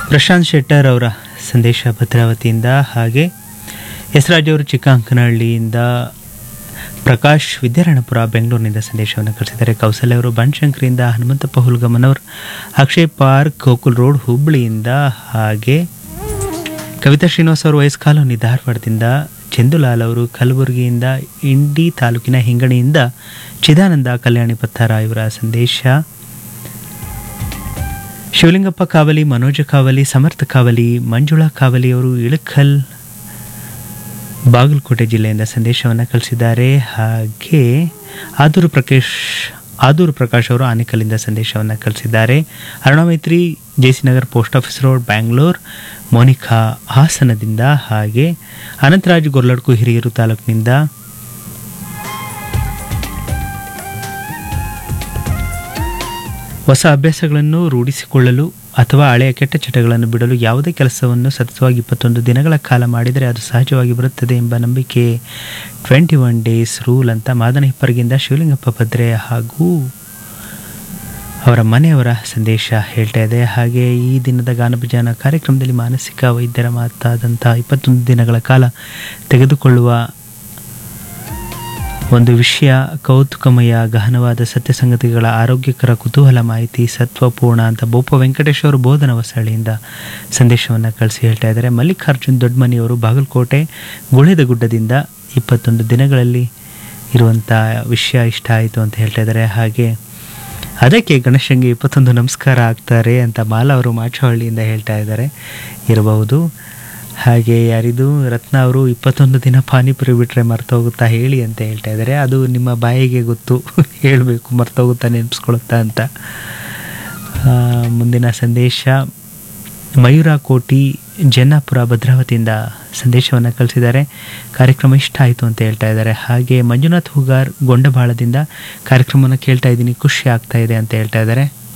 ಪ್ರಶಾಂತ್ ಶೆಟ್ಟರ್ ಅವರ ಸಂದೇಶ ಭದ್ರಾವತಿಯಿಂದ ಹಾಗೆ ಎಸ್ರಾಜ್ ಅವರು ಚಿಕ್ಕಂಕನಹಳ್ಳಿಯಿಂದ ಪ್ರಕಾಶ್ ವಿದ್ಯಾರಣ್ಯಪುರ ಬೆಂಗಳೂರಿನಿಂದ ಸಂದೇಶವನ್ನು ಕಳಿಸಿದ್ದಾರೆ ಕೌಸಲ್ಯ ಅವರು ಬನಶಂಕರಿಯಿಂದ ಹನುಮಂತಪ್ಪ ಹುಲ್ಗಮ್ಮನವರು ಅಕ್ಷಯ್ ಪಾರ್ಕ್ ಗೋಕುಲ್ ರೋಡ್ ಹುಬ್ಬಳ್ಳಿಯಿಂದ ಹಾಗೆ ಕವಿತಾ ಶ್ರೀನಿವಾಸ್ ಅವರು ವಯಸ್ ಕಾಲೋನಿ ಧಾರವಾಡದಿಂದ ಚಂದುಲಾಲ್ ಅವರು ಕಲಬುರಗಿಯಿಂದ ಇಂಡಿ ತಾಲೂಕಿನ ಹಿಂಗಣಿಯಿಂದ ಚಿದಾನಂದ ಕಲ್ಯಾಣಿ ಪತ್ತಾರ ಇವರ ಸಂದೇಶ ಶಿವಲಿಂಗಪ್ಪ ಕಾವಲಿ ಮನೋಜ ಕಾವಲಿ ಸಮರ್ಥ ಕಾವಲಿ ಮಂಜುಳಾ ಕಾವಲಿ ಅವರು ಇಳಕಲ್ ಬಾಗಲಕೋಟೆ ಜಿಲ್ಲೆಯಿಂದ ಸಂದೇಶವನ್ನು ಕಳಿಸಿದ್ದಾರೆ ಹಾಗೆ ಆದೂರು ಪ್ರಕಾಶ್ ಆದೂರು ಪ್ರಕಾಶ್ ಅವರು ಆನೇಕಲ್ಲಿಂದ ಸಂದೇಶವನ್ನು ಕಳಿಸಿದ್ದಾರೆ Arunamaitri JC Nagar post office road Bangalore Monica ಹಾಸನದಿಂದ ಹಾಗೆ ಅನಂತರಾಜ್ ಗೊರ್ಲಡ್ಕು ಹಿರಿಯೂರು ತಾಲೂಕಿನಿಂದ ಹೊಸ ಅಭ್ಯಾಸಗಳನ್ನು ರೂಢಿಸಿಕೊಳ್ಳಲು ಅಥವಾ ಹಳೆಯ ಕೆಟ್ಟ ಚಟಗಳನ್ನು ಬಿಡಲು ಯಾವುದೇ ಕೆಲಸವನ್ನು ಸತತವಾಗಿ ಇಪ್ಪತ್ತೊಂದು ದಿನಗಳ ಕಾಲ ಮಾಡಿದರೆ ಅದು ಸಹಜವಾಗಿ ಬರುತ್ತದೆ ಎಂಬ ನಂಬಿಕೆ ಟ್ವೆಂಟಿ ಒನ್ ಡೇಸ್ ರೂಲ್ ಅಂತ ಮಾದನ ಹಿಪ್ಪರಿಗಿಂದ ಶಿವಲಿಂಗಪ್ಪ ಭದ್ರೆ ಹಾಗೂ ಅವರ ಮನೆಯವರ ಸಂದೇಶ ಹೇಳ್ತಾ ಇದೆ ಹಾಗೆ ಈ ದಿನದ ಗಾನಭಜಾನ ಕಾರ್ಯಕ್ರಮದಲ್ಲಿ ಮಾನಸಿಕ ವೈದ್ಯರ ಮಾತಾದಂಥ ಇಪ್ಪತ್ತೊಂದು ದಿನಗಳ ಕಾಲ ತೆಗೆದುಕೊಳ್ಳುವ ಒಂದು ವಿಷಯ ಕೌತುಕಮಯ ಗಹನವಾದ ಸತ್ಯ ಸಂಗತಿಗಳ ಆರೋಗ್ಯಕರ ಕುತೂಹಲ ಮಾಹಿತಿ ಸತ್ವಪೂರ್ಣ ಅಂತ ಬೋಪ ವೆಂಕಟೇಶ್ ಅವರು ಬೋಧನ ಹೊಸಳ್ಳಿಯಿಂದ ಸಂದೇಶವನ್ನು ಕಳಿಸಿ ಹೇಳ್ತಾ ಇದ್ದಾರೆ ಮಲ್ಲಿಕಾರ್ಜುನ್ ದೊಡ್ಡಮನಿಯವರು ಬಾಗಲಕೋಟೆ ಗುಳೆದ ಗುಡ್ಡದಿಂದ ಇಪ್ಪತ್ತೊಂದು ದಿನಗಳಲ್ಲಿ ಇರುವಂಥ ವಿಷಯ ಇಷ್ಟ ಆಯಿತು ಅಂತ ಹೇಳ್ತಾ ಇದ್ದಾರೆ ಹಾಗೆ ಅದಕ್ಕೆ ಗಣೇಶಂಗೆ ಇಪ್ಪತ್ತೊಂದು ನಮಸ್ಕಾರ ಆಗ್ತಾರೆ ಅಂತ ಮಾಲಾ ಅವರು ಮಾಚಹಳ್ಳಿಯಿಂದ ಹೇಳ್ತಾ ಇದ್ದಾರೆ ಇರಬಹುದು ಹಾಗೆ ಯಾರಿದು ರತ್ನ ಅವರು ಇಪ್ಪತ್ತೊಂದು ದಿನ ಪಾನಿಪುರಿ ಬಿಟ್ಟರೆ ಮರ್ತೋಗುತ್ತಾ ಹೇಳಿ ಅಂತ ಹೇಳ್ತಾ ಇದ್ದಾರೆ ಅದು ನಿಮ್ಮ ಬಾಯಿಗೆ ಗೊತ್ತು ಹೇಳಬೇಕು ಮರ್ತೋಗುತ್ತಾ ನೆನೆಸ್ಕೊಳುತ್ತಾ ಅಂತ ಆ, ಮುಂದಿನ ಸಂದೇಶ ಮಯೂರ ಕೋಟಿ ಜನ್ನಾಪುರ ಭದ್ರಾವತಿಯಿಂದ ಸಂದೇಶವನ್ನು ಕಳಿಸಿದ್ದಾರೆ ಕಾರ್ಯಕ್ರಮ ಇಷ್ಟ ಆಯಿತು ಅಂತ ಹೇಳ್ತಾ ಇದ್ದಾರೆ ಹಾಗೆ ಮಂಜುನಾಥ್ ಹೂಗಾರ್ ಗೊಂಡಬಾಳದಿಂದ ಕಾರ್ಯಕ್ರಮವನ್ನು ಕೇಳ್ತಾ ಇದ್ದೀನಿ ಖುಷಿ ಆಗ್ತಾ ಇದೆ ಅಂತ ಹೇಳ್ತಾ ಇದ್ದಾರೆ